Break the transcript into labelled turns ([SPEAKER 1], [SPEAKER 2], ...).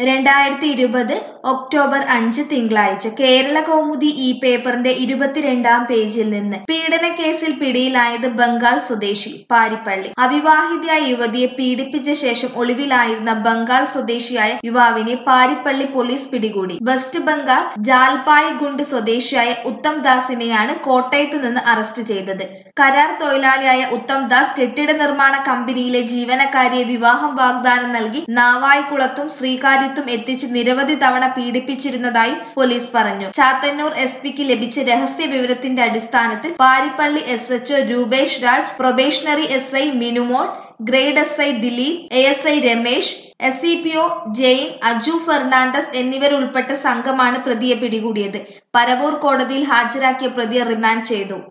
[SPEAKER 1] രണ്ടായിരത്തി ഇരുപത് ഒക്ടോബർ അഞ്ച് തിങ്കളാഴ്ച കേരള കൗമുദി ഈ പേപ്പറിന്റെ ഇരുപത്തിരണ്ടാം പേജിൽ നിന്ന് പീഡനക്കേസിൽ പിടിയിലായത് ബംഗാൾ സ്വദേശി പാരിപ്പള്ളി അവിവാഹിതയായ യുവതിയെ പീഡിപ്പിച്ച ശേഷം ഒളിവിലായിരുന്ന ബംഗാൾ സ്വദേശിയായ യുവാവിനെ പാരിപ്പള്ളി പോലീസ് പിടികൂടി വെസ്റ്റ് ബംഗാൾ ജാൽപായ്ഗുണ്ട് സ്വദേശിയായ ഉത്തം ദാസിനെയാണ് കോട്ടയത്ത് നിന്ന് അറസ്റ്റ് ചെയ്തത് കരാർ തൊഴിലാളിയായ ഉത്തം ദാസ് കെട്ടിട നിർമ്മാണ കമ്പനിയിലെ ജീവനക്കാരിയെ വിവാഹം വാഗ്ദാനം നൽകി നാവായിക്കുളത്തും ശ്രീകാര്യത്തും എത്തിച്ച് നിരവധി തവണ പീഡിപ്പിച്ചിരുന്നതായി പോലീസ് പറഞ്ഞു ചാത്തന്നൂർ എസ് പിക്ക് ലഭിച്ച രഹസ്യ വിവരത്തിന്റെ അടിസ്ഥാനത്തിൽ Paripally S H O Rupesh Raj probationary S I Minumol grade S I Dileep A S I Ramesh S C P O Jain Aju Fernandes എന്നിവരുൾപ്പെട്ട സംഘമാണ് പ്രതിയെ പിടികൂടിയത് പരവൂർ കോടതിയിൽ ഹാജരാക്കിയ പ്രതിയെ റിമാൻഡ് ചെയ്തു